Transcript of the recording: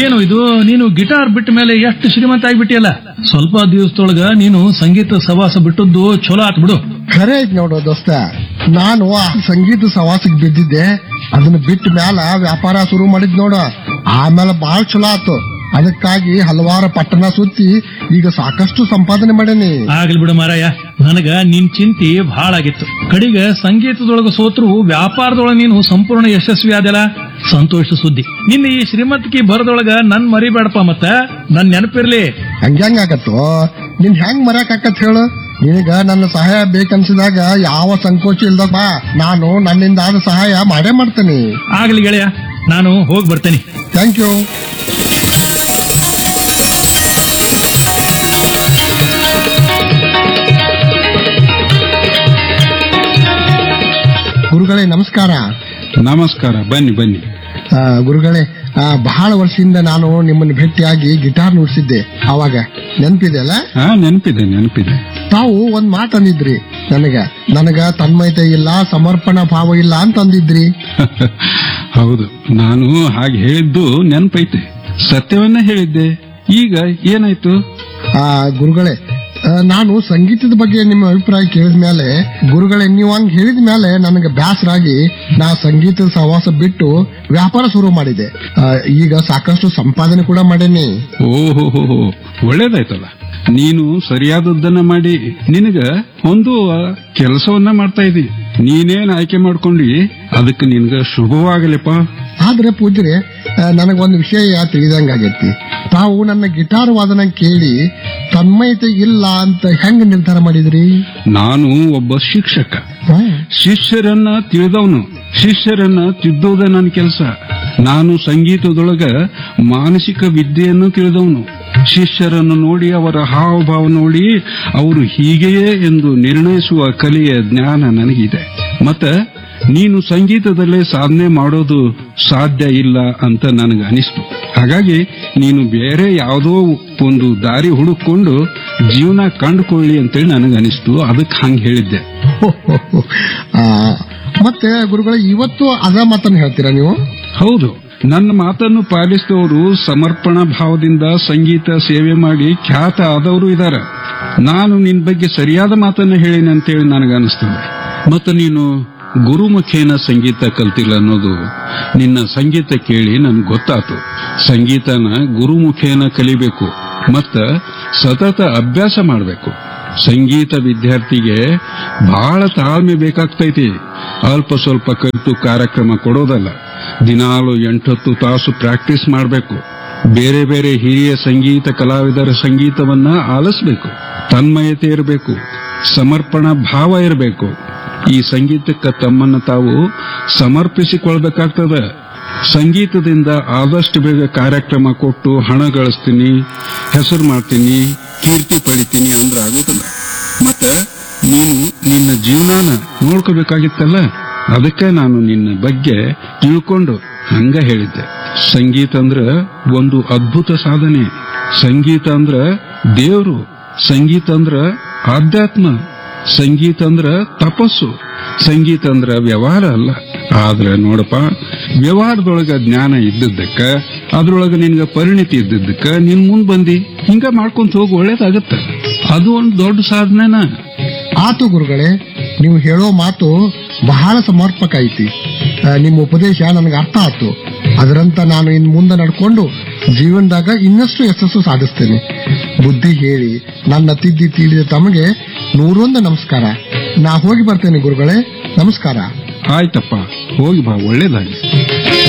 ಏನು ಇದು ನೀನು ಗಿಟಾರ್ ಬಿಟ್ಟ ಮೇಲೆ ಎಷ್ಟು ಶ್ರೀಮಂತ ಆಗ್ಬಿಟ್ಟಿಯಲ್ಲ ಸ್ವಲ್ಪ ದಿವಸದೊಳಗ ನೀನು ಸಂಗೀತ ಸವಾಸ ಬಿಟ್ಟದ್ದು ಚಲೋ ಆತ್ ಬಿಡು ಖರೆ ಐತ್ ನೋಡು ದೋಸ್ತ ನಾನು ಆ ಸಂಗೀತ ಸವಾಸಕ್ ಬಿದ್ದಿದ್ದೆ ಅದನ್ನ ಬಿಟ್ಟ ಮ್ಯಾಲ ವ್ಯಾಪಾರ ಶುರು ಮಾಡಿದ್ ನೋಡು ಆಮೇಲೆ ಬಾಳ್ ಚಲೋ ಆತು ಅದಕ್ಕಾಗಿ ಹಲವಾರು ಪಟ್ಟಣ ಸುತ್ತಿ ಈಗ ಸಾಕಷ್ಟು ಸಂಪಾದನೆ ಮಾಡೇನಿ ಆಗ್ಲಿ ಬಿಡು ಮಾರಾಯ ನನಗ ನಿನ್ ಚಿಂತಿ ಬಹಳ ಆಗಿತ್ತು ಕಡಿಗ ಸಂಗೀತದೊಳಗ ಸೋತ್ರು ವ್ಯಾಪಾರದೊಳಗ ನೀನು ಸಂಪೂರ್ಣ ಯಶಸ್ವಿ ಆದಲ್ಲ ಸಂತೋಷ ಸುದ್ದಿ ನಿನ್ನ ಈ ಶ್ರೀಮಂತಿಕೆ ಬರದೊಳಗ ನನ್ ಮರಿಬೇಡಪ್ಪ ಮತ್ತ ನನ್ ನೆನಪಿರ್ಲಿ ಹಂಗ್ಯಾಂಗಾಕತ್ತು ನಿನ್ ಹೆಂಗ್ ಮರ್ಯಾಕತ್ ಹೇಳು ನಿನಗ ನನ್ನ ಸಹಾಯ ಬೇಕನ್ಸಿದಾಗ ಯಾವ ಸಂಕೋಚ ಇಲ್ದ ಬಾ ನಾನು ನನ್ನಿಂದ ಆದ ಸಹಾಯ ಮಾಡೇ ಮಾಡ್ತೇನೆ ಆಗ್ಲಿ ಗೆಳೆಯ ನಾನು ಹೋಗಿ ಬರ್ತೇನೆ ಥ್ಯಾಂಕ್ ಯು ಗುರುಗಳೇ ನಮಸ್ಕಾರ ನಮಸ್ಕಾರ ಬನ್ನಿ ಬನ್ನಿ ಆ, ಗುರುಗಳೇ ಆ, ಬಹಳ ವರ್ಷದಿಂದ ನಾನು ನಿಮ್ಮನ್ನು ಭೇಟಿಯಾಗಿ ಗಿಟಾರ್ ನುಡಿಸಿದ್ದೆ ಅವಾಗ ನೆನಪಿದೆ ಅಲ್ಲ ಹಾ ನೆನಪಿದೆ ನೆನಪಿದೆ ತಾವು ಒಂದ್ ಮಾತು ಅಂದಿದ್ರಿ ನನಗ ನನಗ ತನ್ಮಯತೆ ಇಲ್ಲ ಸಮರ್ಪಣಾ ಭಾವ ಇಲ್ಲ ಅಂತ ಅಂದಿದ್ರಿ ಹೌದು ನಾನು ಹಾಗೆ ಹೇಳಿದ್ದು ನೆನಪೈತೆ ಸತ್ಯವನ್ನ ಹೇಳಿದ್ದೆ ಈಗ ಏನಾಯ್ತು ಆ ಗುರುಗಳೇ ಆ, ನಾನು ಸಂಗೀತದ ಬಗ್ಗೆ ನಿಮ್ಮ ಅಭಿಪ್ರಾಯ ಕೇಳಿದ ಮೇಲೆ ಗುರುಗಳೇ ನೀವು ಹಂಗ್ ಹೇಳಿದ ಮೇಲೆ ನನಗೆ ಬ್ಯಾಸರಾಗಿ ನಾ ಸಂಗೀತದ ಸಹವಾಸ ಬಿಟ್ಟು ವ್ಯಾಪಾರ ಶುರು ಮಾಡಿದೆ ಆ, ಈಗ ಸಾಕಷ್ಟು ಸಂಪಾದನೆ ಕೂಡ ಮಾಡೇನಿ ಓಹೋ ಒಳ್ಳೇದಾಯ್ತಲ್ಲ ನೀನು ಸರಿಯಾದದ್ದನ್ನ ಮಾಡಿ ನಿನಗ ಹೊಂದುವ ಕೆಲಸವನ್ನ ಮಾಡ್ತಾ ಇದ್ದಿ ನೀನೇನ್ ಆಯ್ಕೆ ಮಾಡ್ಕೊಂಡಿ ಅದಕ್ಕೆ ನಿನ್ಗ ಶುಭವಾಗಲಿಪ್ಪ ಆದ್ರೆ ಪೂಜ್ಯರೆ ನನಗೊಂದು ವಿಷಯ ತಿಳಿದಂಗಾಗೈತಿ ತಾವು ನನ್ನ ಗಿಟಾರ್ ವಾದನ ಕೇಳಿ ತನ್ಮಯತೆ ಇಲ್ಲ ಅಂತ ಹೆಂಗ್ ನಿರ್ಧಾರ ಮಾಡಿದ್ರಿ ನಾನು ಒಬ್ಬ ಶಿಕ್ಷಕ ಹಾ, ಶಿಷ್ಯರನ್ನ ತಿಳಿದವನು ಶಿಷ್ಯರನ್ನ ತಿದ್ದೋದೇ ನನ್ನ ಕೆಲಸ ನಾನು ಸಂಗೀತದೊಳಗ ಮಾನಸಿಕ ವಿದ್ಯೆಯನ್ನು ತಿಳಿದವನು ಶಿಷ್ಯರನ್ನು ನೋಡಿ ಅವರ ಹಾವಭಾವ ನೋಡಿ ಅವರು ಹೀಗೆಯೇ ಎಂದು ನಿರ್ಣಯಿಸುವ ಕಲೆಯ ಜ್ಞಾನ ನನಗಿದೆ ಮತ್ತೆ ನೀನು ಸಂಗೀತದಲ್ಲೇ ಸಾಧನೆ ಮಾಡೋದು ಸಾಧ್ಯ ಇಲ್ಲ ಅಂತ ನನಗೆ ಅನಿಸ್ತು ಹಾಗಾಗಿ ನೀನು ಬೇರೆ ಯಾವುದೋ ಒಂದು ದಾರಿ ಹುಡುಕೊಂಡು ಜೀವನ ಕಂಡುಕೊಳ್ಳಿ ಅಂತೇಳಿ ನನಗೆ ಅನಿಸ್ತು ಅದಕ್ಕೆ ಹಂಗೆ ಹೇಳಿದ್ದೆ ಹೋ, ಹೋ, ಹೋ. ಆ, ಮತ್ತೆ ಗುರುಗಳೇ ಇವತ್ತು ಅದ ಮಾತನ್ನ ಹೇಳ್ತೀರಾ ನೀವು ಹೌದು ನನ್ನ ಮಾತನ್ನು ಪಾಲಿಸಿದವರು ಸಮರ್ಪಣಾ ಭಾವದಿಂದ ಸಂಗೀತ ಸೇವೆ ಮಾಡಿ ಖ್ಯಾತ ಆದವರು ಇದ್ದಾರೆ ನಾನು ನಿನ್ ಬಗ್ಗೆ ಸರಿಯಾದ ಮಾತನ್ನ ಹೇಳಿನಿ ಅಂತೇಳಿ ನನಗನ್ನಿಸ್ತದೆ ಮತ್ತು ನೀನು ಗುರುಮುಖೇನ ಸಂಗೀತ ಕಲ್ತಿಲ್ಲ ಅನ್ನೋದು ನಿನ್ನ ಸಂಗೀತ ಕೇಳಿ ನನ್ಗೆ ಗೊತ್ತಾತು ಸಂಗೀತನ ಗುರುಮುಖೇನ ಕಲಿಬೇಕು ಮತ್ತ ಸತತ ಅಭ್ಯಾಸ ಮಾಡಬೇಕು ಸಂಗೀತ ವಿದ್ಯಾರ್ಥಿಗೆ ಬಹಳ ತಾಳ್ಮೆ ಬೇಕಾಗ್ತೈತಿ ಅಲ್ಪ ಸ್ವಲ್ಪ ಕಲಿತು ಕಾರ್ಯಕ್ರಮ ಕೊಡೋದಲ್ಲ ದಿನಾಲು ಎಂಟತ್ತು ತಾಸು ಪ್ರಾಕ್ಟೀಸ್ ಮಾಡಬೇಕು ಬೇರೆ ಬೇರೆ ಹಿರಿಯ ಸಂಗೀತ ಕಲಾವಿದರ ಸಂಗೀತವನ್ನ ಆಲಿಸಬೇಕು ತನ್ಮಯತೆ ಇರಬೇಕು ಸಮರ್ಪಣಾ ಭಾವ ಇರಬೇಕು ಈ ಸಂಗೀತಕ್ಕೆ ತಮ್ಮನ್ನು ತಾವು ಸಮರ್ಪಿಸಿಕೊಳ್ಬೇಕಾಗ್ತದೆ ಸಂಗೀತದಿಂದ ಆದಷ್ಟು ಬೇಗ ಕಾರ್ಯಕ್ರಮ ಕೊಟ್ಟು ಹಣ ಗಳಿಸ್ತೀನಿ ಹೆಸರು ಮಾಡ್ತೀನಿ ಕೀರ್ತಿ ಪಡಿತೀನಿ ಅಂದ್ರೆ ಆಗೋದಿಲ್ಲ ಮತ್ತೆ ನೀನು ನಿನ್ನ ಜೀವನಾನ ನೋಡ್ಕೋಬೇಕಾಗಿತ್ತಲ್ಲ ಅದಕ್ಕೆ ನಾನು ನಿನ್ನ ಬಗ್ಗೆ ತಿಳ್ಕೊಂಡು ಹಂಗ ಹೇಳಿದ್ದೆ ಸಂಗೀತ ಅಂದ್ರ ಒಂದು ಅದ್ಭುತ ಸಾಧನೆ ಸಂಗೀತ ಅಂದ್ರ ದೇವ್ರು ಸಂಗೀತ ಅಂದ್ರ ಆಧ್ಯಾತ್ಮ ಸಂಗೀತ ಅಂದ್ರ ತಪಸ್ಸು ಸಂಗೀತ ಅಂದ್ರ ವ್ಯವಹಾರ ಅಲ್ಲ ಆದ್ರೆ ನೋಡಪ್ಪ ವ್ಯವಹಾರದೊಳಗ ಜ್ಞಾನ ಇದ್ದದ್ದಕ್ಕ ಅದ್ರೊಳಗ ನಿನ್ಗ ಪರಿಣಿತಿ ಇದ್ದದ್ದಕ್ಕ ನೀನ್ ಮುಂದ್ ಬಂದಿ ಹಿಂಗ ಮಾಡ್ಕೊಂತ ಹೋಗಿ ಒಳ್ಳೇದಾಗತ್ತ ಅದು ಒಂದು ದೊಡ್ಡ ಸಾಧನೆನ ಆತು ಗುರುಗಳೇ ನೀವು ಹೇಳೋ ಮಾತು ಬಹಳ ಸಮರ್ಪಕ ಐತಿ ಆ, ನಿಮ್ಮ ಉಪದೇಶ ನನಗೆ ಅರ್ಥ ಆತು ಅದರಂತ ನಾನು ಇನ್ ಮುಂದೆ ನಡ್ಕೊಂಡು ಜೀವನದಾಗ ಇನ್ನಷ್ಟು ಯಶಸ್ಸು ಸಾಧಿಸ್ತೇನೆ ಬುದ್ಧಿ ಹೇಳಿ ನನ್ನ ತಿದ್ದಿ ತೀಡಿದ ತಮಗೆ ನೂರೊಂದು ನಮಸ್ಕಾರ ನಾ ಹೋಗಿ ಬರ್ತೇನೆ ಗುರುಗಳೇ ನಮಸ್ಕಾರ ಆಯ್ತಪ್ಪ ಹೋಗಿ ಬಾ ಒಳ್ಳೇದಾಗಿ